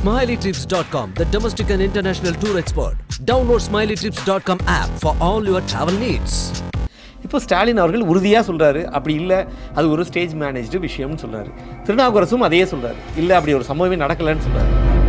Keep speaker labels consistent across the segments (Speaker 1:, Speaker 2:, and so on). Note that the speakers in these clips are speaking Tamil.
Speaker 1: SmileyTrips.com, the domestic and international tour expert. Download SmileyTrips.com app for all your travel needs.
Speaker 2: இப்போ ஸ்டாலின் அவர்கள் உறுதியாக சொல்றாரு அப்படி இல்லை அது ஒரு ஸ்டேஜ் மேனேஜ்டு விஷயம்னு சொல்றாரு திருநாவுக்கரசும் அதையே சொல்றாரு இல்லை அப்படி ஒரு சம்பவமே நடக்கலைன்னு சொல்றாரு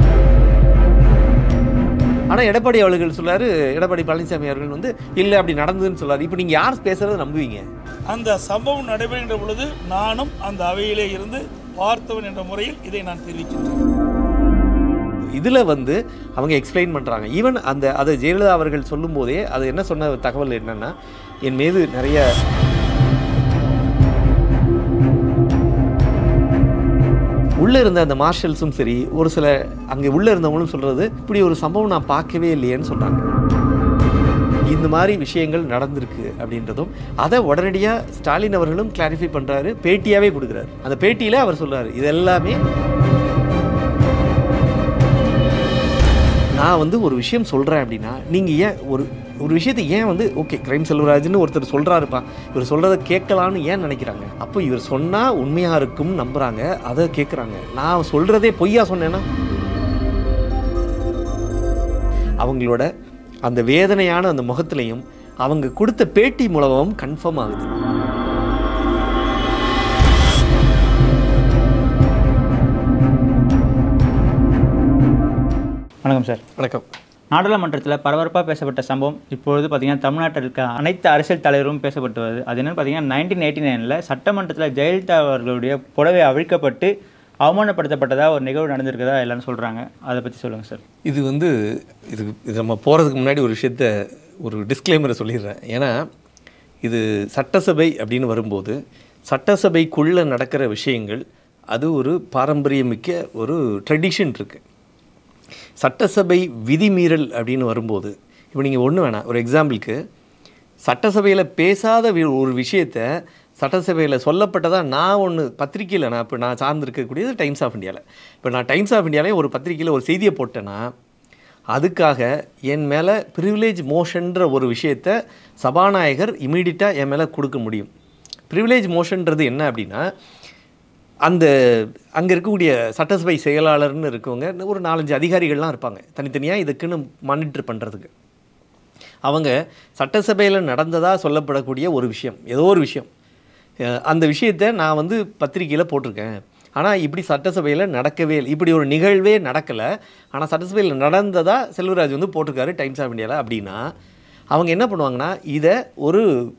Speaker 2: ஆனால் எடப்பாடி அவர்கள் சொல்றாரு எடப்பாடி பழனிசாமி அவர்கள் வந்து இல்லை அப்படி நடந்ததுன்னு சொல்றாரு இப்போ நீங்கள் யார் பேசுறதை நம்புவீங்க
Speaker 3: அந்த சம்பவம் நடைபெறுகின்ற பொழுது நானும் அந்த அவையிலே இருந்து பார்த்தவன் என்ற முறையில் இதை நான் தெரிவிக்கின்றேன்
Speaker 2: இதில் வந்து அவங்க எக்ஸ்பிளைன் பண்ணுறாங்க ஈவன் அந்த அதை ஜெயலலிதா அவர்கள் சொல்லும்போதே அது என்ன சொன்ன தகவல் என்னன்னா என் மீது நிறைய உள்ளே இருந்த அந்த மார்ஷல்ஸும் சரி ஒரு சில அங்கே உள்ளே இருந்தவங்களும் சொல்கிறது இப்படி ஒரு சம்பவம் நான் பார்க்கவே இல்லையேன்னு சொல்கிறாங்க இந்த மாதிரி விஷயங்கள் நடந்திருக்கு அப்படின்றதும் அதை உடனடியாக ஸ்டாலின் அவர்களும் கிளாரிஃபை பண்ணுறாரு பேட்டியாகவே கொடுக்குறாரு அந்த பேட்டியில் அவர் சொல்றாரு இது எல்லாமே நான் வந்து ஒரு விஷயம் சொல்கிறேன் அப்படின்னா நீங்கள் ஏன் ஒரு ஒரு விஷயத்தை ஏன் வந்து ஓகே கிரைம் செல்வராஜ்னு ஒருத்தர் சொல்கிறாருப்பா இவர் சொல்கிறத கேட்கலான்னு ஏன் நினைக்கிறாங்க அப்போ இவர் சொன்னால் உண்மையாக இருக்கும் நம்புகிறாங்க அதை கேட்குறாங்க நான் சொல்கிறதே பொய்யா சொன்னேன்னா அவங்களோட அந்த வேதனையான அந்த முகத்திலையும் அவங்க கொடுத்த பேட்டி மூலமும் கன்ஃபார்ம் ஆகுது
Speaker 4: வணக்கம் சார்
Speaker 2: வணக்கம்
Speaker 4: நாடாளுமன்றத்தில் பரபரப்பாக பேசப்பட்ட சம்பவம் இப்பொழுது பார்த்தீங்கன்னா தமிழ்நாட்டில் இருக்க அனைத்து அரசியல் தலைவரும் பேசப்பட்டு வருது அது என்னன்னு பார்த்தீங்கன்னா நைன்டீன் எயிட்டி நைனில் சட்டமன்றத்தில் ஜெயலலிதா அவர்களுடைய புடவை அவிழ்க்கப்பட்டு அவமானப்படுத்தப்பட்டதா ஒரு நிகழ்வு நடந்திருக்கதா எல்லாரும் சொல்கிறாங்க அதை பற்றி சொல்லுங்கள் சார்
Speaker 2: இது வந்து இது இது நம்ம போகிறதுக்கு முன்னாடி ஒரு விஷயத்த ஒரு டிஸ்க்ளைமரை சொல்லிடுறேன் ஏன்னா இது சட்டசபை அப்படின்னு வரும்போது சட்டசபைக்குள்ளே நடக்கிற விஷயங்கள் அது ஒரு பாரம்பரியமிக்க ஒரு ட்ரெடிஷன் இருக்குது சட்டசபை விதிமீறல் அப்படின்னு வரும்போது இப்போ நீங்கள் ஒன்று வேணாம் ஒரு எக்ஸாம்பிளுக்கு சட்டசபையில் பேசாத வி- ஒரு விஷயத்தை சட்டசபையில் சொல்லப்பட்டதா நான் ஒன்று பத்திரிக்கையில் நான் இப்போ நான் சார்ந்திருக்கக்கூடியது டைம்ஸ் ஆஃப் இந்தியாவில் இப்போ நான் டைம்ஸ் ஆஃப் இந்தியாவிலே ஒரு பத்திரிக்கையில் ஒரு செய்தியை போட்டேன்னா அதுக்காக என் மேலே ப்ரிவிலேஜ் மோஷன்ற ஒரு விஷயத்தை சபாநாயகர் இமீடியட்டாக என் மேலே கொடுக்க முடியும் ப்ரிவிலேஜ் மோஷன்றது என்ன அப்படின்னா அந்த அங்கே இருக்கக்கூடிய சட்டசபை செயலாளர்னு இருக்கவங்க ஒரு நாலஞ்சு அதிகாரிகள்லாம் இருப்பாங்க தனித்தனியாக இதுக்குன்னு மானிட்டர் பண்ணுறதுக்கு அவங்க சட்டசபையில் நடந்ததாக சொல்லப்படக்கூடிய ஒரு விஷயம் ஏதோ ஒரு விஷயம் அஹ் அந்த விஷயத்தை நான் வந்து பத்திரிக்கையில் போட்டிருக்கேன் ஆனால் இப்படி சட்டசபையில் நடக்கவே இல்லை இப்படி ஒரு நிகழ்வே நடக்கலை ஆனால் சட்டசபையில் நடந்ததா செல்வராஜ் வந்து போட்டிருக்காரு டைம்ஸ் ஆஃப் இந்தியாவில் அப்படின்னா அவங்க என்ன பண்ணுவாங்கன்னா இதை ஒரு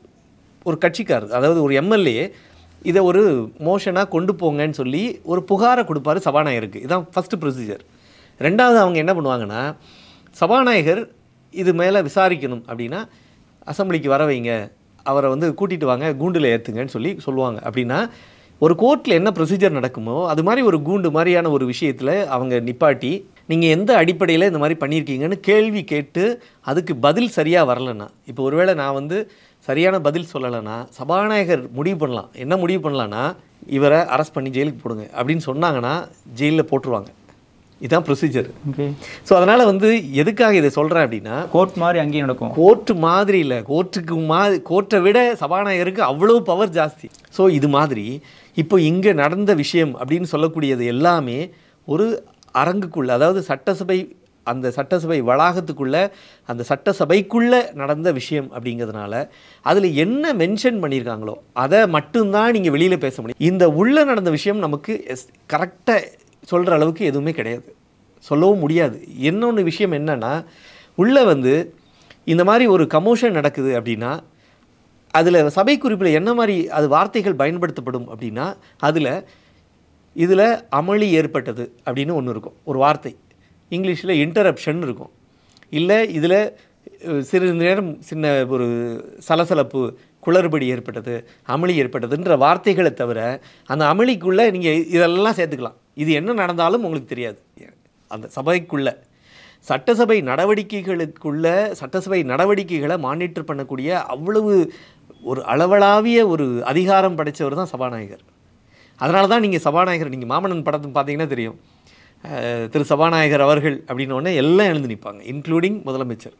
Speaker 2: ஒரு கட்சிக்காரர் அதாவது ஒரு எம்எல்ஏ இதை ஒரு மோஷனாக கொண்டு போங்கன்னு சொல்லி ஒரு புகாரை கொடுப்பாரு சபாநாயகருக்கு இதான் ஃபஸ்ட்டு ப்ரொசீஜர் ரெண்டாவது அவங்க என்ன பண்ணுவாங்கன்னா சபாநாயகர் இது மேலே விசாரிக்கணும் அப்படின்னா அசெம்பிளிக்கு வர வைங்க அவரை வந்து கூட்டிட்டு வாங்க கூண்டில் ஏற்றுங்கன்னு சொல்லி சொல்லுவாங்க அப்படின்னா ஒரு கோர்ட்டில் என்ன ப்ரொசீஜர் நடக்குமோ அது மாதிரி ஒரு கூண்டு மாதிரியான ஒரு விஷயத்தில் அவங்க நிப்பாட்டி நீங்கள் எந்த அடிப்படையில் இந்த மாதிரி பண்ணியிருக்கீங்கன்னு கேள்வி கேட்டு அதுக்கு பதில் சரியாக வரலன்னா இப்போ ஒருவேளை நான் வந்து சரியான பதில் சொல்லலைன்னா சபாநாயகர் முடிவு பண்ணலாம் என்ன முடிவு பண்ணலான்னா இவரை அரெஸ்ட் பண்ணி ஜெயிலுக்கு போடுங்க அப்படின்னு சொன்னாங்கன்னா ஜெயிலில் போட்டுருவாங்க இதுதான் ப்ரொசீஜர்
Speaker 4: ஓகே
Speaker 2: ஸோ அதனால் வந்து எதுக்காக இதை சொல்கிறேன் அப்படின்னா
Speaker 4: கோர்ட் மாதிரி அங்கேயும் நடக்கும்
Speaker 2: கோர்ட்டு மாதிரி இல்லை கோர்ட்டுக்கு மாதிரி கோர்ட்டை விட சபாநாயகருக்கு அவ்வளோ பவர் ஜாஸ்தி ஸோ இது மாதிரி இப்போ இங்கே நடந்த விஷயம் அப்படின்னு சொல்லக்கூடியது எல்லாமே ஒரு அரங்குக்குள்ள அதாவது சட்டசபை அந்த சட்டசபை வளாகத்துக்குள்ள அந்த சட்டசபைக்குள்ள நடந்த விஷயம் அப்படிங்கிறதுனால அதில் என்ன மென்ஷன் பண்ணியிருக்காங்களோ அதை மட்டும்தான் நீங்கள் வெளியில் பேச முடியும் இந்த உள்ளே நடந்த விஷயம் நமக்கு எஸ் கரெக்டாக சொல்கிற அளவுக்கு எதுவுமே கிடையாது சொல்லவும் முடியாது இன்னொன்று விஷயம் என்னன்னா உள்ளே வந்து இந்த மாதிரி ஒரு கமோஷன் நடக்குது அப்படின்னா அதில் சபை குறிப்பில் என்ன மாதிரி அது வார்த்தைகள் பயன்படுத்தப்படும் அப்படின்னா அதில் இதில் அமளி ஏற்பட்டது அப்படின்னு ஒன்று இருக்கும் ஒரு வார்த்தை இங்கிலீஷில் இன்டரப்ஷன் இருக்கும் இல்லை இதில் சிறிது நேரம் சின்ன ஒரு சலசலப்பு குளறுபடி ஏற்பட்டது அமளி ஏற்பட்டதுன்ற வார்த்தைகளை தவிர அந்த அமளிக்குள்ளே நீங்கள் இதெல்லாம் சேர்த்துக்கலாம் இது என்ன நடந்தாலும் உங்களுக்கு தெரியாது அந்த சபைக்குள்ளே சட்டசபை நடவடிக்கைகளுக்குள்ள சட்டசபை நடவடிக்கைகளை மானிட்டர் பண்ணக்கூடிய அவ்வளவு ஒரு அளவளாவிய ஒரு அதிகாரம் படைத்தவர் தான் சபாநாயகர் அதனால தான் நீங்கள் சபாநாயகர் நீங்கள் மாமன்னன் படத்தை பார்த்தீங்கன்னா தெரியும் அஹ், திரு சபாநாயகர் அவர்கள் அப்படின்ன உடனே எல்லாம் எழுந்து நிற்பாங்க இன்க்ளூடிங் முதலமைச்சர்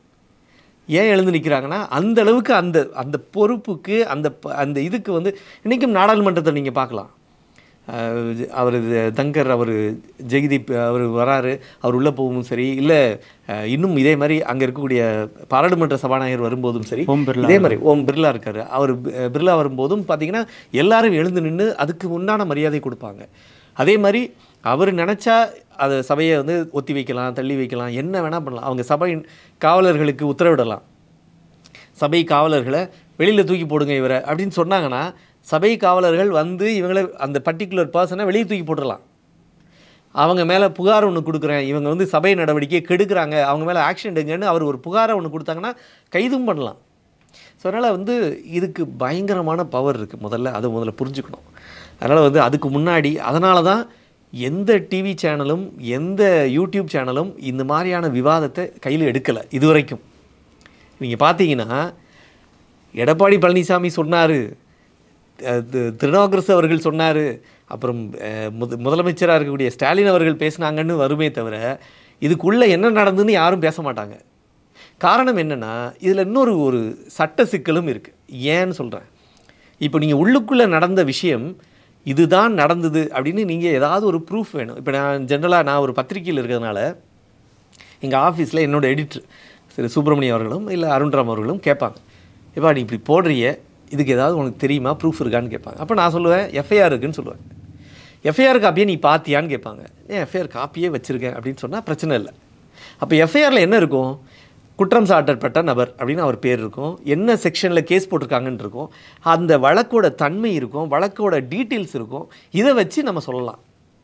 Speaker 2: ஏன் எழுந்து நிற்கிறாங்கன்னா அந்த அளவுக்கு அந்த அந்த பொறுப்புக்கு அந்த ப- அந்த இதுக்கு வந்து இன்றைக்கும் நாடாளுமன்றத்தை நீங்கள் பார்க்கலாம் அவர் தங்கர் அவர் ஜெகதீப் அவர் வராரு அவர் உள்ளே போகவும் சரி இல்லை இன்னும் இதே மாதிரி அங்கே இருக்கக்கூடிய பாராளுமன்ற சபாநாயகர் வரும்போதும் சரி
Speaker 4: ஓம் பிர்லா
Speaker 2: இதே மாதிரி ஓம் பிர்லா இருக்காரு அவர் பி- பிர்லா வரும்போதும் பார்த்தீங்கன்னா எல்லாரும் எழுந்து நின்று அதுக்கு உண்டான மரியாதை கொடுப்பாங்க அதே மாதிரி அவர் நினச்சா அதை சபையை வந்து ஒத்தி வைக்கலாம் தள்ளி வைக்கலாம் என்ன வேணால் பண்ணலாம் அவங்க சபையின் காவலர்களுக்கு உத்தரவிடலாம் சபை காவலர்களை வெளியில் தூக்கி போடுங்க இவரை அப்படின்னு சொன்னாங்கன்னா சபை காவலர்கள் வந்து இவங்களை அந்த பர்டிகுலர் பர்சனை வெளியே தூக்கி போட்டுடலாம் அவங்க மேலே புகார் ஒன்று கொடுக்குறேன் இவங்க வந்து சபை நடவடிக்கையை கெடுக்குறாங்க அவங்க மேலே ஆக்ஷன் எடுங்கன்னு அவர் ஒரு புகாரை ஒன்று கொடுத்தாங்கன்னா கைதும் பண்ணலாம் ஸோ அதனால் வந்து இதுக்கு பயங்கரமான பவர் இருக்குது முதல்ல அதை முதல்ல புரிஞ்சுக்கணும் அதனால் வந்து அதுக்கு முன்னாடி அதனால தான் எந்த டிவி சேனலும் எந்த யூடியூப் சேனலும் இந்த மாதிரியான விவாதத்தை கையில் எடுக்கலை இது வரைக்கும் நீங்கள் பார்த்தீங்கன்னா எடப்பாடி பழனிசாமி சொன்னார் திருநாவுக்கரசு அவர்கள் சொன்னார் அப்புறம் அஹ், முத முதலமைச்சராக இருக்கக்கூடிய ஸ்டாலின் அவர்கள் பேசினாங்கன்னு வருமே தவிர இதுக்குள்ளே என்ன நடந்துன்னு யாரும் பேச மாட்டாங்க காரணம் என்னென்னா இதில் இன்னொரு ஒரு சட்ட சிக்கலும் இருக்குது ஏன்னு சொல்கிறேன் இப்போ நீங்கள் உள்ளுக்குள்ளே நடந்த விஷயம் இதுதான் நடந்தது அப்படின்னு நீங்கள் ஏதாவது ஒரு ப்ரூஃப் வேணும் இப்போ நான் ஜென்ரலாக நான் ஒரு பத்திரிக்கையில் இருக்கிறதுனால எங்கள் ஆஃபீஸில் என்னோட எடிட்டர் திரு சுப்பிரமணியம் அவர்களும் இல்லை அருண்ராம் அவர்களும் கேட்பாங்க எப்பா நீ இப்படி போடுறிய இதுக்கு ஏதாவது உனக்கு தெரியுமா ப்ரூஃப் இருக்கான்னு கேட்பாங்க அப்போ நான் சொல்லுவேன் எஃப்ஐஆர் இருக்குன்னு சொல்லுவேன் எஃப்ஐஆர் காப்பியை நீ பார்த்தியான்னு கேட்பாங்க ஏன் எஃப்ஐஆர் காப்பியே வச்சுருக்கேன் அப்படின்னு சொன்னால் பிரச்சனை இல்லை அப்போ எஃப்ஐஆரில் என்ன இருக்கும் குற்றம் சாட்டப்பட்ட நபர் அப்படின்னு அவர் பேர் இருக்கும் என்ன செக்ஷனில் கேஸ் போட்டிருக்காங்கன்னு இருக்கும் அந்த வழக்கோட தன்மை இருக்கும் வழக்கோட டீட்டெயில்ஸ் இருக்கும் இதை வச்சு நம்ம சொல்லலாம்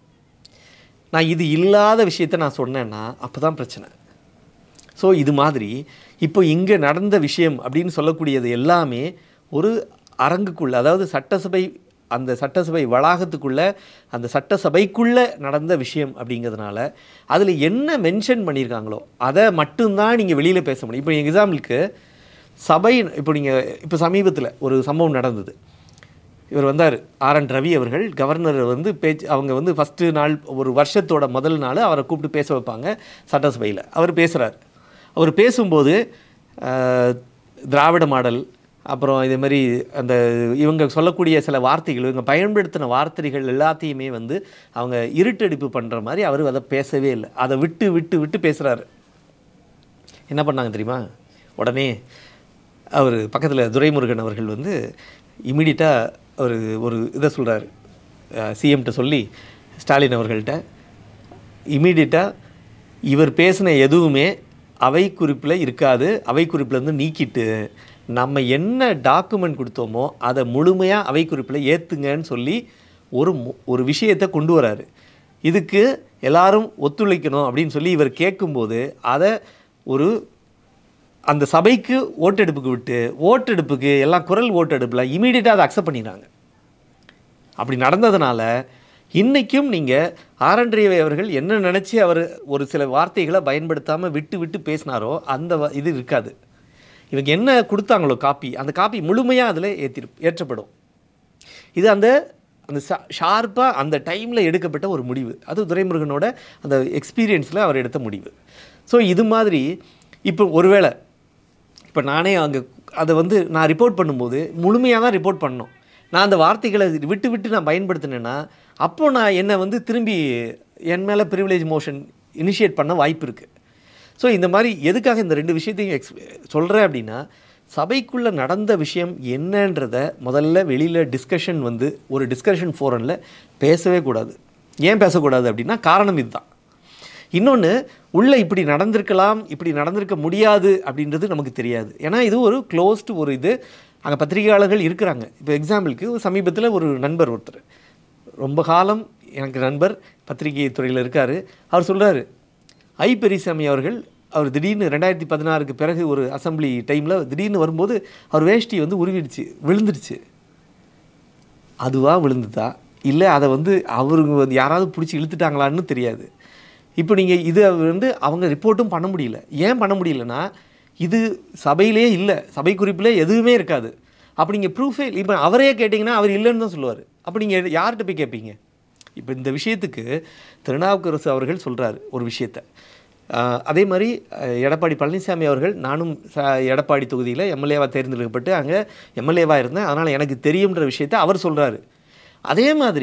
Speaker 2: நான் இது இல்லாத விஷயத்த நான் சொன்னேன்னா அப்போ தான் பிரச்சனை ஸோ இது மாதிரி இப்போ இங்கே நடந்த விஷயம் அப்படின்னு சொல்லக்கூடியது எல்லாமே ஒரு அரங்குக்குள்ள அதாவது சட்டசபை அந்த சட்டசபை வளாகத்துக்குள்ள அந்த சட்டசபைக்குள்ளே நடந்த விஷயம் அப்படிங்கிறதுனால அதில் என்ன மென்ஷன் பண்ணியிருக்காங்களோ அதை மட்டும்தான் நீங்கள் வெளியில் பேச முடியும் இப்போ எக்ஸாம்பிளுக்கு சபை இப்போ நீங்கள் இப்போ சமீபத்தில் ஒரு சம்பவம் நடந்தது இவர் வந்தார் ஆர் என் ரவி அவர்கள் கவர்னர் வந்து பேச்சு அவங்க வந்து ஃபஸ்ட்டு நாள் ஒரு வருஷத்தோட முதல் நாள் அவரை கூப்பிட்டு பேச வைப்பாங்க சட்டசபையில் அவர் பேசுகிறார் அவர் பேசும்போது ஆஹ், திராவிட மாடல் அப்புறம் இதே மாதிரி அந்த இவங்க சொல்லக்கூடிய சில வார்த்தைகள் இவங்க பயன்படுத்தின வார்த்தைகள் எல்லாத்தையுமே வந்து அவங்க இருட்டடிப்பு பண்ணுற மாதிரி அவர் அதை பேசவே இல்லை அதை விட்டு விட்டு விட்டு பேசுகிறாரு என்ன பண்ணாங்க தெரியுமா உடனே அவர் பக்கத்தில் துரைமுருகன் அவர்கள் வந்து இமீடியட்டாக அவர் ஒரு இதை சொல்கிறார் சிஎம்கிட்ட சொல்லி ஸ்டாலின் அவர்கள்ட்ட இமீடியட்டாக இவர் பேசின எதுவுமே அவை குறிப்பில் இருக்காது அவை குறிப்பில் இருந்து நீக்கிட்டு நம்ம என்ன டாக்குமெண்ட் கொடுத்தோமோ அதை முழுமையாக அவை குறிப்பில் ஏற்றுங்கன்னு சொல்லி ஒரு மு- ஒரு விஷயத்தை கொண்டு வராரு இதுக்கு எல்லாரும் ஒத்துழைக்கணும் அப்படின்னு சொல்லி இவர் கேட்கும்போது அதை ஒரு அந்த சபைக்கு ஓட்டெடுப்புக்கு விட்டு ஓட்டெடுப்புக்கு எல்லாம் குரல் ஓட்டெடுப்பில் இமீடியட்டாக அதை அக்செப்ட் பண்ணிடுறாங்க அப்படி நடந்ததுனால இன்றைக்கும் நீங்கள் ஆரன்றியவை அவர்கள் என்ன நினச்சி அவர் ஒரு சில வார்த்தைகளை பயன்படுத்தாமல் விட்டு விட்டு பேசினாரோ அந்த வ- இது இருக்காது இவங்க என்ன கொடுத்தாங்களோ காப்பி அந்த காப்பி முழுமையாக அதில் ஏற்றி ஏற்றப்படும் இது அந்த அந்த ஷார்ப்பாக அந்த டைமில் எடுக்கப்பட்ட ஒரு முடிவு அது துரைமுருகனோட அந்த எக்ஸ்பீரியன்ஸில் அவர் எடுத்த முடிவு ஸோ இது மாதிரி இப்போ ஒருவேளை இப்போ நானே அங்கே அதை வந்து நான் ரிப்போர்ட் பண்ணும்போது முழுமையாக தான் ரிப்போர்ட் பண்ணணும் நான் அந்த வார்த்தைகளை விட்டு விட்டு நான் பயன்படுத்தினேன்னா அப்போ நான் என்னை வந்து திரும்பி என் மேலே ப்ரிவிலேஜ் மோஷன் இனிஷியேட் பண்ண வாய்ப்பு இருக்குது ஸோ இந்த மாதிரி எதுக்காக இந்த ரெண்டு விஷயத்தையும் எக்ஸ் சொல்கிறேன் அப்படின்னா சபைக்குள்ளே நடந்த விஷயம் என்னன்றத முதல்ல வெளியில் டிஸ்கஷன் வந்து ஒரு டிஸ்கஷன் ஃபோரனில் பேசவே கூடாது ஏன் பேசக்கூடாது அப்படின்னா காரணம் இதுதான் இன்னொன்று உள்ளே இப்படி நடந்திருக்கலாம் இப்படி நடந்திருக்க முடியாது அப்படின்றது நமக்கு தெரியாது ஏன்னா இது ஒரு க்ளோஸ்டு ஒரு இது அங்கே பத்திரிகையாளர்கள் இருக்கிறாங்க இப்போ எக்ஸாம்பிளுக்கு சமீபத்தில் ஒரு நண்பர் ஒருத்தர் ரொம்ப காலம் எனக்கு நண்பர் பத்திரிகை துறையில் இருக்கார் அவர் சொல்கிறாரு ஐ பெரியசாமி அவர்கள் அவர் திடீர்னு ரெண்டாயிரத்தி பதினாறுக்கு பிறகு ஒரு அசெம்பிளி டைமில் திடீர்னு வரும்போது அவர் வேஷ்டி வந்து உருவிடுச்சு விழுந்துடுச்சு அதுவா விழுந்துதா இல்லை அதை வந்து அவருங்க வந்து யாராவது பிடிச்சி இழுத்துட்டாங்களான்னு தெரியாது இப்போ நீங்கள் இதை வந்து அவங்க ரிப்போர்ட்டும் பண்ண முடியல ஏன் பண்ண முடியலன்னா இது சபையிலே இல்லை சபை குறிப்பில் எதுவுமே இருக்காது அப்போ நீங்கள் ப்ரூஃபே இப்போ அவரே கேட்டிங்கன்னா அவர் இல்லைன்னு தான் சொல்லுவார் அப்போ நீங்கள் யார்கிட்ட போய் கேட்பீங்க இப்போ இந்த விஷயத்துக்கு திருநாவுக்கரசு அவர்கள் சொல்கிறாரு ஒரு விஷயத்தை ஆஹ் அதே மாதிரி அஹ், எடப்பாடி பழனிசாமி அவர்கள் நானும் ச- எடப்பாடி தொகுதியில் எம்எல்ஏவாக தேர்ந்தெடுக்கப்பட்டு அங்கே எம்எல்ஏவாக இருந்தேன் அதனால் எனக்கு தெரியுன்ற விஷயத்தை அவர் சொல்கிறாரு அதே மாதிரி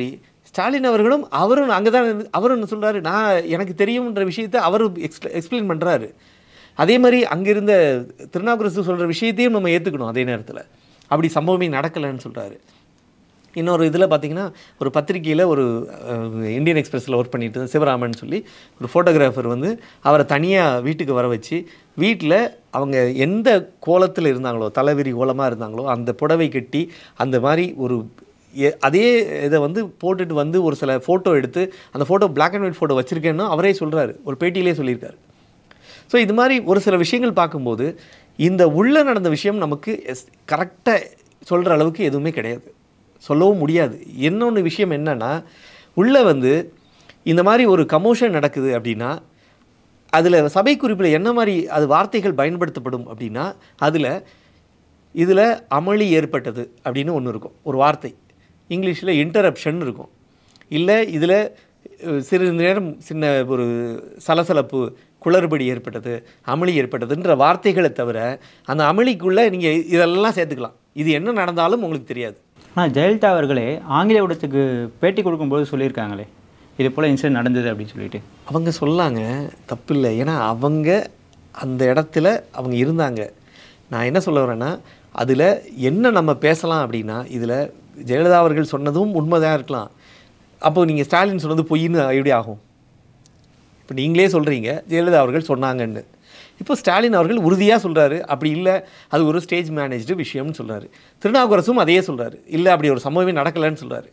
Speaker 2: ஸ்டாலின் அவர்களும் அவரும் அங்கே தான் இருந்து- அவரும் என்ன சொல்கிறாரு நான் எனக்கு தெரியும்ன்ற விஷயத்தை அவரும் எக்ஸ்பிள எக்ஸ்பிளைன் பண்ணுறாரு அதே மாதிரி அங்கே இருந்த திருநாவுக்கரசு சொல்கிற விஷயத்தையும் நம்ம ஏற்றுக்கணும் அதே நேரத்தில் அப்படி சம்பவமே நடக்கலைன்னு சொல்கிறாரு இன்னொரு இதில் பார்த்தீங்கன்னா ஒரு பத்திரிக்கையில் ஒரு அஹ், இந்தியன் எக்ஸ்பிரஸில் ஒர்க் பண்ணிட்டு இருந்த சிவராமன் சொல்லி ஒரு ஃபோட்டோகிராஃபர் வந்து அவரை தனியாக வீட்டுக்கு வர வச்சு வீட்டில் அவங்க எந்த கோலத்தில் இருந்தாங்களோ தலைவிரி கோலமாக இருந்தாங்களோ அந்த புடவை கட்டி அந்த மாதிரி ஒரு எ- அதே இதை வந்து போட்டுட்டு வந்து ஒரு சில ஃபோட்டோ எடுத்து அந்த photo Black and white photo வச்சுருக்கேன்னு அவரே சொல்கிறாரு ஒரு பேட்டியிலே சொல்லியிருக்காரு ஸோ இது மாதிரி ஒரு சில விஷயங்கள் பார்க்கும்போது இந்த உள்ளே நடந்த விஷயம் நமக்கு எஸ் கரெக்டாக சொல்கிற அளவுக்கு எதுவுமே கிடையாது சொல்லவும் முடியாது இன்னொன்று விஷயம் என்னன்னா உள்ளே வந்து இந்த மாதிரி ஒரு கமோஷன் நடக்குது அப்படின்னா அதில் சபை குறிப்பில் என்ன மாதிரி அது வார்த்தைகள் பயன்படுத்தப்படும் அப்படின்னா அதில் இதில் அமளி ஏற்பட்டது அப்படின்னு ஒன்று இருக்கும் ஒரு வார்த்தை இங்கிலீஷில் இன்டரப்ஷன் இருக்கும் இல்லை இதில் சிறிது நேரம் சின்ன ஒரு சலசலப்பு குளறுபடி ஏற்பட்டது அமளி ஏற்பட்டதுன்ற வார்த்தைகளை தவிர அந்த அமளிக்குள்ளே நீங்கள் இதெல்லாம் சேர்த்துக்கலாம் இது என்ன நடந்தாலும் உங்களுக்கு தெரியாது
Speaker 4: ஆனால் ஜெயலலிதா அவர்களே ஆங்கில ஊடகத்துக்கு பேட்டி கொடுக்கும்போது சொல்லியிருக்காங்களே இது போல் இன்சிடென்ட் நடந்தது அப்படின்னு சொல்லிட்டு
Speaker 2: அவங்க சொல்லாங்க தப்பில்லை ஏன்னா அவங்க அந்த இடத்துல அவங்க இருந்தாங்க நான் என்ன சொல்ல வரேன்னா அதில் என்ன நம்ம பேசலாம் அப்படின்னா இதில் ஜெயலலிதா அவர்கள் சொன்னதும் உண்மைதான் இருக்கலாம் அப்போ நீங்கள் ஸ்டாலின் சொன்னது பொய்ன்னு எப்படி ஆகும் இப்போ நீங்களே சொல்கிறீங்க ஜெயலலிதா அவர்கள் சொன்னாங்கன்னு இப்போ ஸ்டாலின் அவர்கள் உறுதியாக சொல்கிறாரு அப்படி இல்லை அது ஒரு ஸ்டேஜ் மேனேஜ்டு விஷயம்னு சொல்கிறாரு திருநாவுக்கரசும் அதையே சொல்கிறாரு இல்லை அப்படி ஒரு சம்பவமே நடக்கலைன்னு சொல்கிறாரு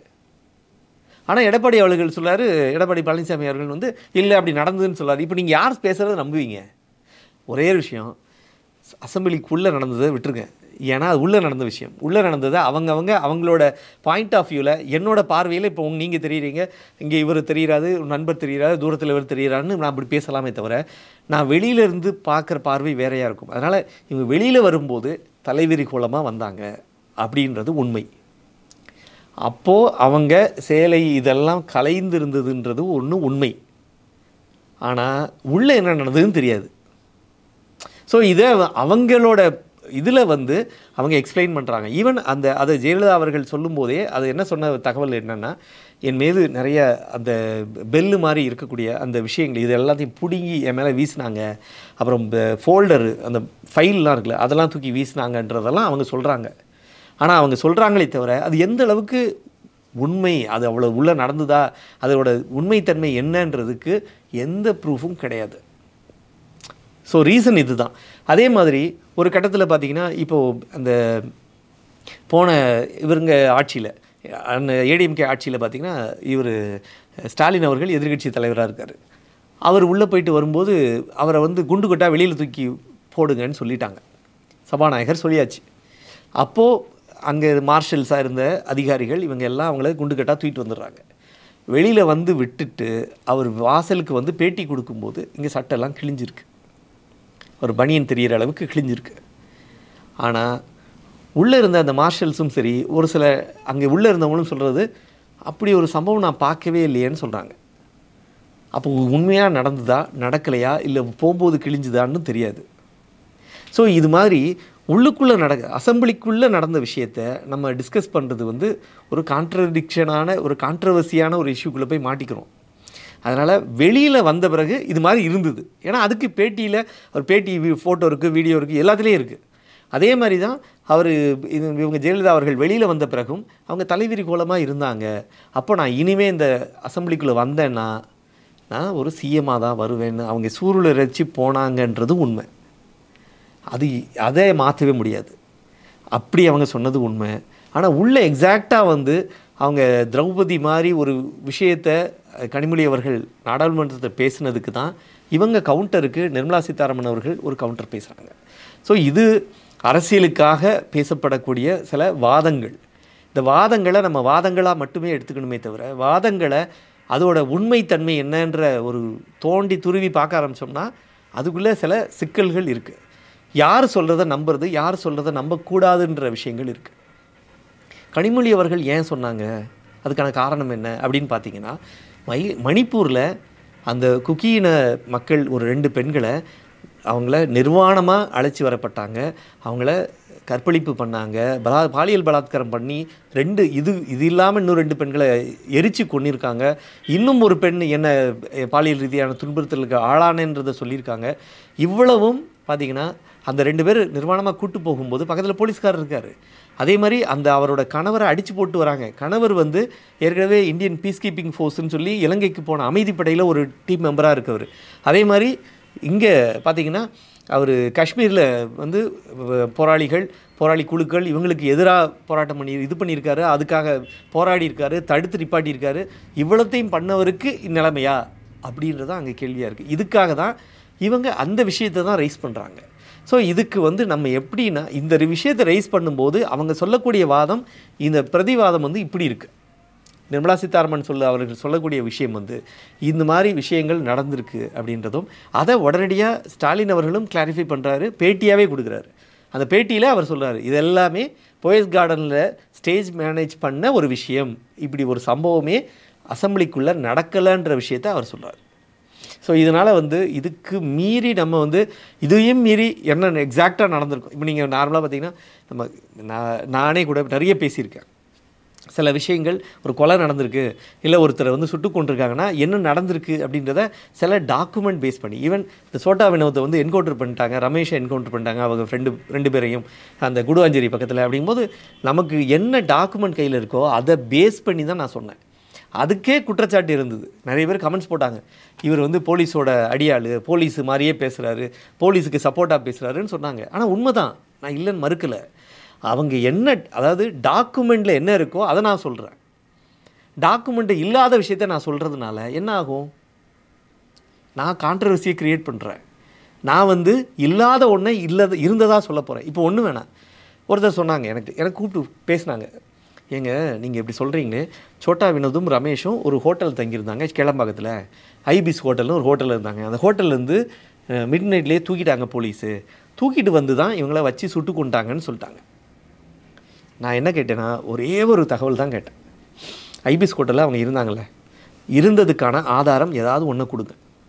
Speaker 2: ஆனால் எடப்பாடி அவர்கள் சொல்றாரு எடப்பாடி பழனிசாமி அவர்கள் வந்து இல்லை அப்படி நடந்ததுன்னு சொல்றாரு இப்போ நீங்கள் யார் பேசுகிறத நம்புவீங்க ஒரே ஒரு விஷயம் அசம்பிளிக்குள்ளே நடந்ததை விட்டுருங்க ஏன்னா அது உள்ளே நடந்த விஷயம் உள்ளே நடந்ததை அவங்கவங்க அவங்களோட பாயிண்ட் ஆஃப் வியூவில் என்னோட பார்வையில் இப்போ உங்க நீங்கள் தெரியுறீங்க இங்கே இவர் தெரியுறாரு ஒரு நண்பர் தெரியுறாரு தூரத்தில் இவர் தெரியுறாருன்னு நான் அப்படி பேசலாமே தவிர நான் வெளியில இருந்து பார்க்குற பார்வை வேறையாக இருக்கும் அதனால் இவங்க வெளியில் வரும்போது தலைவிரி கோலமாக வந்தாங்க அப்படின்றது உண்மை அப்போது அவங்க சேலை இதெல்லாம் கலைந்திருந்ததுன்றது ஒன்று உண்மை ஆனால் உள்ளே என்ன நடந்ததுன்னு தெரியாது ஸோ இதை அவங்களோட இதில் வந்து அவங்க எக்ஸ்பிளைன் பண்ணுறாங்க ஈவன் அந்த அதை ஜெயலலிதா அவர்கள் சொல்லும்போதே அது என்ன சொன்ன தகவல் என்னென்னா என் மீது நிறைய அந்த பெல்லு மாதிரி இருக்கக்கூடிய அந்த விஷயங்கள் இது எல்லாத்தையும் பிடுங்கி என் மேலே வீசினாங்க அப்புறம் ஃபோல்டரு அந்த ஃபைல்லாம் இருக்குல்ல அதெல்லாம் தூக்கி வீசினாங்கன்றதெல்லாம் அவங்க சொல்கிறாங்க ஆனால் அவங்க சொல்கிறாங்களே தவிர அது எந்த அளவுக்கு உண்மை அது அவ்வளோ உள்ளே நடந்ததா அதோட உண்மைத்தன்மை என்னன்றதுக்கு எந்த ப்ரூஃபும் கிடையாது ஸோ ரீசன் இதுதான் அதே மாதிரி ஒரு கட்டத்தில் பார்த்தீங்கன்னா இப்போது அந்த போன இவருங்க ஆட்சியில் அந்த ஏடிஎம்கே ஆட்சியில் பார்த்தீங்கன்னா இவர் ஸ்டாலின் அவர்கள் எதிர்க்கட்சி தலைவராக இருக்கார் அவர் உள்ளே போயிட்டு வரும்போது அவரை வந்து குண்டு கொட்டா வெளியில் தூக்கி போடுங்கன்னு சொல்லிட்டாங்க சபாநாயகர் சொல்லியாச்சு அப்போது அங்கே மார்ஷல்ஸாக இருந்த அதிகாரிகள் இவங்க எல்லாம் அவங்கள குண்டு கட்டா தூக்கிட்டு வந்துடுறாங்க வெளியில் வந்து விட்டுட்டு அவர் வாசலுக்கு வந்து பேட்டி கொடுக்கும்போது இங்கே சட்டெல்லாம் கிழிஞ்சிருக்கு ஒரு பனியன் தெரியிற அளவுக்கு கிழிஞ்சிருக்கு ஆனால் உள்ளே இருந்த அந்த மார்ஷல்ஸும் சரி ஒரு சில அங்கே உள்ளே இருந்தவங்களும் சொல்கிறது அப்படி ஒரு சம்பவம் நான் பார்க்கவே இல்லையேன்னு சொல்கிறாங்க அப்போ உண்மையாக நடந்ததா நடக்கலையா இல்லை போகும்போது கிழிஞ்சுதான்னு தெரியாது ஸோ இது மாதிரி உள்ளுக்குள்ளே நடக்க அசம்பிளிக்குள்ளே நடந்த விஷயத்த நம்ம டிஸ்கஸ் பண்ணுறது வந்து ஒரு கான்ட்ரடிக்ஷனான ஒரு கான்ட்ரவர்சியான ஒரு இஷ்யூக்குள்ளே போய் மாட்டிக்கிறோம் அதனால் வெளியில் வந்த பிறகு இது மாதிரி இருந்தது ஏன்னா அதுக்கு பேட்டியில் ஒரு பேட்டி ஃபோட்டோ இருக்குது வீடியோ இருக்குது எல்லாத்துலேயும் இருக்குது அதே மாதிரி தான் அவர் இது இவங்க ஜெயலலிதா அவர்கள் வெளியில் வந்த பிறகும் அவங்க தலைவிரி கோலமாக இருந்தாங்க அப்போ நான் இனிமே இந்த அசம்பிளிக்குள்ளே வந்தேன்னா நான் ஒரு சிஎம்மாக தான் வருவேன்னு அவங்க சூருளரைச்சி போனாங்கன்றது உண்மை அது அதை மாற்றவே முடியாது அப்படி அவங்க சொன்னது உண்மை ஆனால் உள்ள எக்ஸாக்டாக வந்து அவங்க திரௌபதி மாதிரி ஒரு விஷயத்த அஹ், கனிமொழி அவர்கள் நாடாளுமன்றத்தில் பேசினதுக்கு தான் இவங்க கவுண்டருக்கு நிர்மலா சீதாராமன் அவர்கள் ஒரு கவுண்டர் பேசுகிறாங்க ஸோ இது அரசியலுக்காக பேசப்படக்கூடிய சில வாதங்கள் இந்த வாதங்களை நம்ம வாதங்களாக மட்டுமே எடுத்துக்கணுமே தவிர வாதங்களை அதோட உண்மைத்தன்மை என்னன்ற ஒரு தோண்டி துருவி பார்க்க ஆரம்பிச்சோம்னா அதுக்குள்ளே சில சிக்கல்கள் இருக்குது யார் சொல்கிறத நம்புறது யார் சொல்கிறத நம்பக்கூடாதுன்ற விஷயங்கள் இருக்குது கனிமொழி அவர்கள் ஏன் சொன்னாங்க அதுக்கான காரணம் என்ன அப்படின்னு பார்த்தீங்கன்னா மை மணிப்பூரில் அந்த குக்கியின மக்கள் ஒரு ரெண்டு பெண்களை அவங்கள நிர்வாணமாக அழைச்சி வரப்பட்டாங்க அவங்கள கற்பழிப்பு பண்ணாங்க பலா பாலியல் பலாத்காரம் பண்ணி ரெண்டு இது இது இல்லாமல் இன்னும் ரெண்டு பெண்களை எரிச்சு கொன்னிருக்காங்க இன்னும் ஒரு பெண் என்ன அஹ், பாலியல் ரீதியான துன்புறுத்தலுக்கு ஆளானேன்றதை சொல்லியிருக்காங்க இவ்வளவும் பார்த்தீங்கன்னா அந்த ரெண்டு பேர் நிர்வாணமாக கூட்டு போகும்போது பக்கத்தில் போலீஸ்காரர் இருக்கார் அதே மாதிரி அந்த அவரோட கணவரை அடித்து போட்டு வராங்க கணவர் வந்து ஏற்கனவே இந்தியன் பீஸ் கீப்பிங் ஃபோர்ஸ்னு சொல்லி இலங்கைக்கு போன அமைதிப்படையில் ஒரு டீம் மெம்பராக இருக்கவர் அதே மாதிரி இங்கே பார்த்தீங்கன்னா அவர் காஷ்மீரில் வந்து வ- போராளிகள் போராளி குழுக்கள் இவங்களுக்கு எதிராக போராட்டம் பண்ணி இது பண்ணியிருக்காரு அதுக்காக போராடி இருக்காரு தடுத்து நிப்பாட்டியிருக்காரு இவ்வளத்தையும் பண்ணவருக்கு இந்நிலைமையா அப்படின்றது தான் அங்கே கேள்வியாக இருக்குது இதுக்காக தான் இவங்க அந்த விஷயத்தை தான் ரைஸ் பண்ணுறாங்க ஸோ இதுக்கு வந்து நம்ம எப்படின்னா இந்த ஒரு விஷயத்தை ரைஸ் பண்ணும்போது அவங்க சொல்லக்கூடிய வாதம் இந்த பிரதிவாதம் வந்து இப்படி இருக்குது நிர்மலா சீதாராமன் சொல்ல அவர்கள் சொல்லக்கூடிய விஷயம் வந்து இந்த மாதிரி விஷயங்கள் நடந்திருக்கு அப்படின்றதும் அதை உடனடியாக ஸ்டாலின் அவர்களும் கிளாரிஃபை பண்ணுறாரு பேட்டியாகவே கொடுக்குறாரு அந்த பேட்டியில் அவர் சொல்றாரு இது எல்லாமே போயஸ் கார்டனில் ஸ்டேஜ் மேனேஜ் பண்ண ஒரு விஷயம் இப்படி ஒரு சம்பவமே அசம்பிளிக்குள்ளே நடக்கலைன்ற விஷயத்தை அவர் சொல்றாரு ஸோ இதனால் வந்து இதுக்கு மீறி நம்ம வந்து இதையும் மீறி என்ன எக்ஸாக்டாக நடந்திருக்கும் இப்போ நீங்கள் நார்மலாக பார்த்தீங்கன்னா நம்ம நான் நானே கூட நிறைய பேசியிருக்கேன் சில விஷயங்கள் ஒரு கொலை நடந்திருக்கு இல்லை ஒருத்தரை வந்து சுட்டு கொண்டிருக்காங்கன்னா என்ன நடந்திருக்கு அப்படின்றத சில டாக்குமெண்ட் பேஸ் பண்ணி ஈவன் இந்த சோட்டா வினோத்தை வந்து என்கவுண்டர் பண்ணிட்டாங்க ரமேஷை என்கவுண்டர் பண்ணிட்டாங்க அவங்க ஃப்ரெண்டு ரெண்டு பேரையும் அந்த குடுவாஞ்சேரி பக்கத்தில் அப்படிங்கும்போது நமக்கு என்ன டாக்குமெண்ட் கையில் இருக்கோ அதை பேஸ் பண்ணி தான் நான் சொன்னேன் அதுக்கே குற்றச்சாட்டு இருந்தது நிறைய பேர் கமெண்ட்ஸ் போட்டாங்க இவர் வந்து போலீஸோட அடியாள் போலீஸ் மாதிரியே பேசுகிறாரு போலீஸுக்கு சப்போர்ட்டாக பேசுகிறாருன்னு சொன்னாங்க ஆனால் உண்மைதான் நான் இல்லைன்னு மறுக்கலை அவங்க என்ன அதாவது டாக்குமெண்ட்டில் என்ன இருக்கோ அதை நான் சொல்கிறேன் டாக்குமெண்ட்டு இல்லாத விஷயத்த நான் சொல்கிறதுனால என்ன ஆகும் நான் கான்ட்ரவர்சியை க்ரியேட் பண்ணுறேன் நான் வந்து இல்லாத ஒன்றை இல்லத இருந்ததாக சொல்ல போகிறேன் இப்போ ஒன்று வேணாம் ஒருத்தர் சொன்னாங்க எனக்கு எனக்கு கூப்பிட்டு பேசினாங்க ஏங்க நீங்கள் இப்படி சொல்கிறீங்களே சோட்டா வினோதும் ரமேஷும் ஒரு ஹோட்டல் தங்கியிருந்தாங்க கிளம்பாக்கத்தில் ஐபிஸ் ஹோட்டல்னு ஒரு ஹோட்டலில் இருந்தாங்க அந்த ஹோட்டல்லேருந்து மிட் நைட்லேயே தூக்கிட்டாங்க போலீஸு தூக்கிட்டு வந்து தான் இவங்கள வச்சு சுட்டு கொண்டாங்கன்னு சொல்லிட்டாங்க நான் என்ன கேட்டேன்னா ஒரே ஒரு தகவல் தான் கேட்டேன் ஐபிஎஸ் கோட்டலில் அவங்க இருந்தாங்கல்ல இருந்ததுக்கான ஆதாரம் ஏதாவது ஒன்று கொடுங்க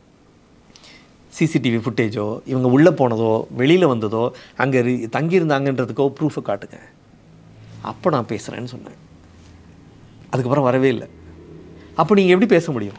Speaker 2: சிசிடிவி ஃபுட்டேஜோ இவங்க உள்ளே போனதோ வெளியில் வந்ததோ அங்கே தங்கியிருந்தாங்கன்றதுக்கோ ப்ரூஃபை காட்டுங்க அப்போ நான் பேசுகிறேன்னு சொன்னேன் அதுக்கப்புறம் வரவே இல்லை அப்போ நீங்கள் எப்படி பேச முடியும்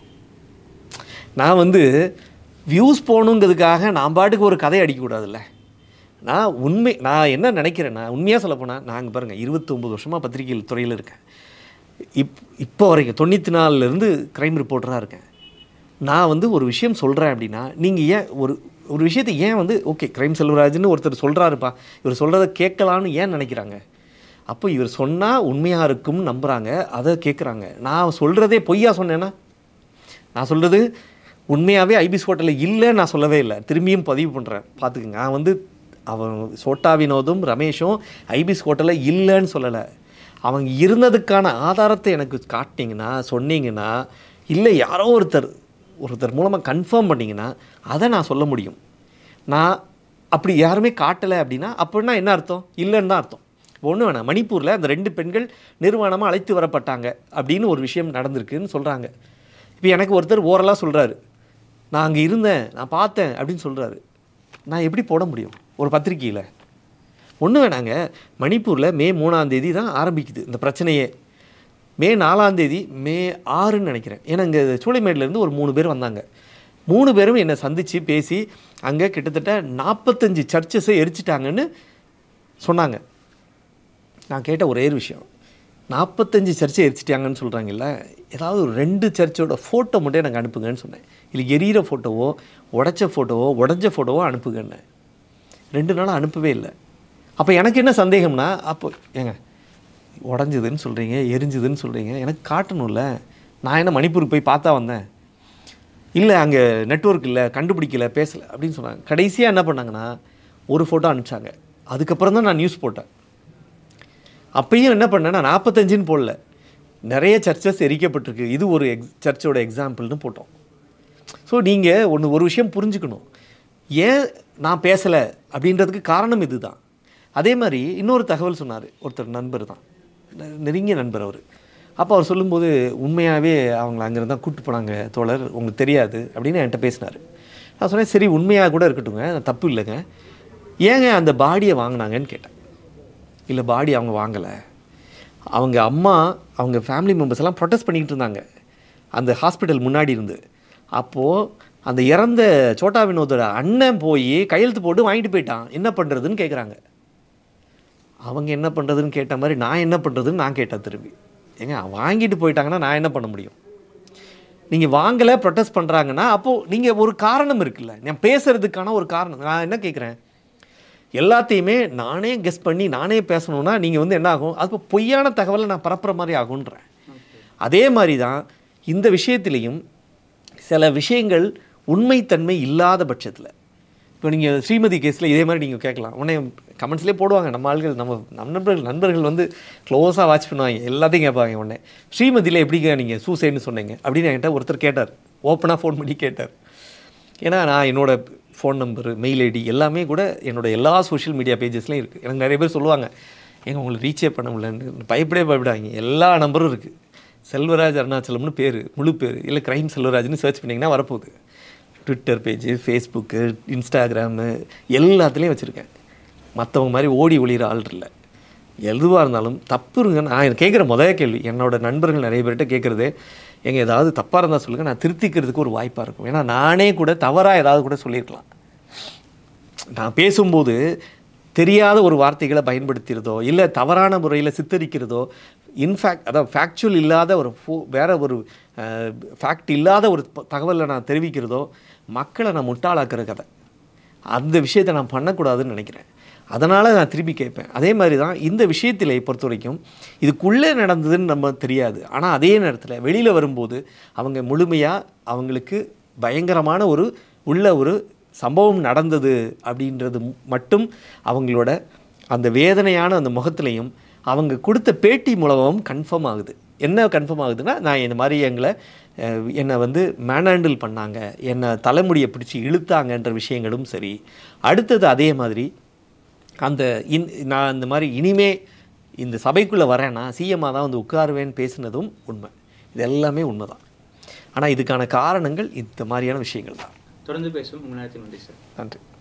Speaker 2: நான் வந்து வியூஸ் போகணுங்கிறதுக்காக நான் பாட்டுக்கு ஒரு கதை அடிக்கக்கூடாதுல்ல நான் உண்மை நான் என்ன நினைக்கிறேன்னா உண்மையாக சொல்ல போனால் நாங்கள் பாருங்கள் இருபத்தொம்பது வருஷமாக பத்திரிகைகள் துறையில் இருக்கேன் இப் இப்போ வரைக்கும் தொண்ணூற்றி நாலுலேருந்து க்ரைம் ரிப்போர்ட்டராக இருக்கேன் நான் வந்து ஒரு விஷயம் சொல்கிறேன் அப்படின்னா நீங்கள் ஏன் ஒரு ஒரு விஷயத்தை ஏன் வந்து ஓகே க்ரைம் செல்வராஜ்னு ஒருத்தர் சொல்கிறாருப்பா இவர் சொல்கிறத கேட்கலான்னு ஏன் நினைக்கிறாங்க அப்போ இவர் சொன்னால் உண்மையாக இருக்கும்னு நம்புகிறாங்க அதை கேட்குறாங்க நான் சொல்கிறதே பொய்யா சொன்னேன்னா நான் சொல்கிறது உண்மையாகவே ஐபிஎஸ் ஹோட்டலில் இல்லை நான் சொல்லவே இல்லை திரும்பியும் பதிவு பண்ணுறேன் பார்த்துக்குங்க நான் வந்து அவன் சோட்டா வினோதும் ரமேஷும் ஐபிஎஸ் ஹோட்டலில் இல்லைன்னு சொல்லலை அவங்க இருந்ததுக்கான ஆதாரத்தை எனக்கு காட்டினீங்கன்னா சொன்னீங்கன்னா இல்லை யாரோ ஒருத்தர் ஒருத்தர் மூலமாக கன்ஃபார்ம் பண்ணிங்கன்னா அதை நான் சொல்ல முடியும் நான் அப்படி யாருமே காட்டலை அப்படின்னா அப்படின்னா என்ன அர்த்தம் இல்லைன்னு தான் அர்த்தம் ஒன்று வேணாம் மணிப்பூரில் அந்த ரெண்டு பெண்கள் நிர்வாணமாக அழைத்து வரப்பட்டாங்க அப்படின்னு ஒரு விஷயம் நடந்திருக்குன்னு சொல்கிறாங்க இப்போ எனக்கு ஒருத்தர் ஓரலாக சொல்கிறாரு நான் அங்கே இருந்தேன் நான் பார்த்தேன் அப்படின்னு சொல்கிறாரு நான் எப்படி போட முடியும் ஒரு பத்திரிக்கையில் ஒன்று வேணாங்க மணிப்பூரில் மே மூணாம் தேதி தான் ஆரம்பிக்குது இந்த பிரச்சனையே மே நாலாம் தேதி மே ஆறுன்னு நினைக்கிறேன் ஏன்னா இங்கே சூளைமேட்லேருந்து ஒரு மூணு பேர் வந்தாங்க மூணு பேரும் என்னை சந்தித்து பேசி அங்கே கிட்டத்தட்ட நாற்பத்தஞ்சு சர்ச்சஸை எரிச்சிட்டாங்கன்னு சொன்னாங்க நான் கேட்ட ஒரே ஒரு விஷயம் நாற்பத்தஞ்சு சர்ச்சை எரிச்சிட்டாங்கன்னு சொல்கிறாங்கல்ல ஏதாவது ஒரு ரெண்டு சர்ச்சோட ஃபோட்டோ மட்டும் எனக்கு அனுப்புங்கன்னு சொன்னேன் இல்லை எரியிற ஃபோட்டோவோ உடைச்ச ஃபோட்டோவோ உடஞ்ச ஃபோட்டோவோ அனுப்புங்கன்னு ரெண்டு நாளாக அனுப்பவே இல்லை அப்போ எனக்கு என்ன சந்தேகம்னா அப்போ ஏங்க உடஞ்சதுன்னு சொல்கிறீங்க எரிஞ்சுதுன்னு சொல்கிறீங்க எனக்கு காட்டணும்ல நான் என்ன மணிப்பூருக்கு போய் பார்த்தா வந்தேன் இல்லை அங்கே நெட்வொர்க் இல்லை கண்டுபிடிக்கல பேசலை அப்படின்னு சொன்னாங்க கடைசியாக என்ன பண்ணாங்கன்னா ஒரு ஃபோட்டோ அனுப்பிச்சாங்க அதுக்கப்புறம் தான் நான் நியூஸ் போட்டேன் அப்பயும் என்ன பண்ணேன்னா நாற்பத்தஞ்சுன்னு போடல நிறைய சர்ச்சஸ் எரிக்கப்பட்டிருக்கு இது ஒரு எக்ஸ் சர்ச்சோட எக்ஸாம்பிள்னு போட்டோம் ஸோ நீங்கள் ஒன்று ஒரு விஷயம் புரிஞ்சுக்கணும் ஏன் நான் பேசலை அப்படின்றதுக்கு காரணம் இதுதான் அதே மாதிரி இன்னொரு தகவல் சொன்னார் ஒருத்தர் நண்பர் தான் நெ- நெருங்கிய நண்பர் அவர் அப்போ அவர் சொல்லும்போது உண்மையாகவே அவங்கள அங்கேருந்து தான் கூப்பிட்டு போனாங்க தோழர் உங்களுக்கு தெரியாது அப்படின்னு என்கிட்ட பேசினார் நான் சொன்னேன் சரி உண்மையாக கூட இருக்கட்டுங்க தப்பு இல்லைங்க ஏங்க அந்த பாடியை வாங்கினாங்கன்னு கேட்டேன் இல்லை பாடி அவங்க வாங்கலை அவங்க அம்மா அவங்க ஃபேமிலி மெம்பர்ஸ் எல்லாம் ப்ரொட்டஸ்ட் பண்ணிக்கிட்டு இருந்தாங்க அந்த ஹாஸ்பிட்டல் முன்னாடி இருந்து அப்போது அந்த இறந்த சோட்டா வினோதோட அண்ணன் போய் கையெழுத்து போட்டு வாங்கிட்டு போயிட்டான் என்ன பண்ணுறதுன்னு கேட்குறாங்க அவங்க என்ன பண்ணுறதுன்னு கேட்ட மாதிரி நான் என்ன பண்ணுறதுன்னு நான் கேட்டேன் திரும்பி ஏங்க வாங்கிட்டு போயிட்டாங்கன்னா நான் என்ன பண்ண முடியும் நீங்கள் வாங்கலை ப்ரொட்டஸ்ட் பண்ணுறாங்கன்னா அப்போது நீங்கள் ஒரு காரணம் இருக்குல்ல நான் பேசுகிறதுக்கான ஒரு காரணம் நான் என்ன கேட்குறேன் எல்லாத்தையுமே நானே கெஸ் பண்ணி நானே பேசணும்னா நீங்கள் வந்து என்ன ஆகும் அது இப்போ பொய்யான தகவலை நான் பரப்புற மாதிரி ஆகுன்றேன் அதே மாதிரி தான் இந்த விஷயத்திலையும் சில விஷயங்கள் உண்மைத்தன்மை இல்லாத பட்சத்தில் இப்போ நீங்கள் ஸ்ரீமதி கேஸில் இதே மாதிரி நீங்கள் கேட்கலாம் உடனே கமெண்ட்ஸ்லேயே போடுவாங்க நம்ம ஆள்கள் நம்ம நம்ம நண்பர்கள் நண்பர்கள் வந்து க்ளோஸாக வாட்ச் பண்ணுவாங்க எல்லாத்தையும் கேட்பாங்க உடனே ஸ்ரீமதியில் எப்படிங்க நீங்கள் சூசைட்னு சொன்னீங்க அப்படின்னு என்கிட்ட ஒருத்தர் கேட்டார் ஓப்பனாக ஃபோன் பண்ணி கேட்டார் ஏன்னா நான் என்னோட ஃபோன் நம்பரு மெயில் ஐடி எல்லாமே கூட என்னோட எல்லா சோஷியல் மீடியா பேஜஸ்லையும் இருக்குது எனக்கு நிறைய பேர் சொல்லுவாங்க எங்க உங்களுக்கு ரீச்சே பண்ண முடியலன்னு பயப்படவே பயப்படாங்க எல்லா நம்பரும் இருக்குது செல்வராஜ் அருணாச்சலம்னு பேர் முழு பேர் இல்லை கிரைம் செல்வராஜ்னு சர்ச் பண்ணிங்கன்னா வரப்போகுது ட்விட்டர் பேஜு ஃபேஸ்புக்கு இன்ஸ்டாகிராமு எல்லாத்துலேயும் வச்சுருக்கேன் மற்றவங்க மாதிரி ஓடி ஒளிகிற ஆள் இல்லை எதுவாக இருந்தாலும் தப்பு இருங்க நான் கேட்குற முதல் கேள்வி என்னோட நண்பர்கள் நிறைய பேர்கிட்ட கேட்குறதே எங்க ஏதாவது தப்பாக இருந்தால் சொல்லுங்கள் நான் திருத்திக்கிறதுக்கு ஒரு வாய்ப்பாக இருக்கும் ஏன்னா நானே கூட தவறாக ஏதாவது கூட சொல்லியிருக்கலாம் நான் பேசும்போது தெரியாத ஒரு வார்த்தைகளை பயன்படுத்துகிறதோ இல்லை தவறான முறையில் சித்தரிக்கிறதோ இன்ஃபேக்ட் அதாவது ஃபேக்சுவல் இல்லாத ஒரு ஃபோ வேற ஒரு ஃபேக்ட் இல்லாத ஒரு ப- தகவலை நான் தெரிவிக்கிறதோ மக்களை நான் முட்டாளாக்குற கதை அந்த விஷயத்தை நான் பண்ணக்கூடாதுன்னு நினைக்கிறேன் அதனால் நான் திருப்பி கேட்பேன் அதே மாதிரி தான் இந்த விஷயத்தில் பொறுத்த வரைக்கும் இதுக்குள்ளே நடந்ததுன்னு நம்ம தெரியாது ஆனால் அதே நேரத்தில் வெளியில் வரும்போது அவங்க முழுமையாக அவங்களுக்கு பயங்கரமான ஒரு உள்ள ஒரு சம்பவம் நடந்தது அப்படின்றது மட்டும் அவங்களோட அந்த வேதனையான அந்த முகத்துலையும் அவங்க கொடுத்த பேட்டி மூலமும் கன்ஃபார்ம் ஆகுது என்ன கன்ஃபார்ம் ஆகுதுன்னா நான் இந்த மாதிரி எங்களை அஹ், என்னை வந்து மேனாண்டில் பண்ணாங்க என்னை தலைமுடியை பிடிச்சி இழுத்தாங்கன்ற விஷயங்களும் சரி அடுத்தது அதே மாதிரி அந்த இன் நான் இந்த மாதிரி இனிமே இந்த சபைக்குள்ளே வரேன்னா சிஎம்மாக தான் வந்து உட்காருவேன்னு பேசுனதும் உண்மை இது எல்லாமே உண்மை தான் ஆனால் இதுக்கான காரணங்கள் இந்த மாதிரியான விஷயங்கள் தான்
Speaker 4: தொடர்ந்து பேசும் உங்கள் நேரத்தில் நன்றி சார்
Speaker 2: நன்றி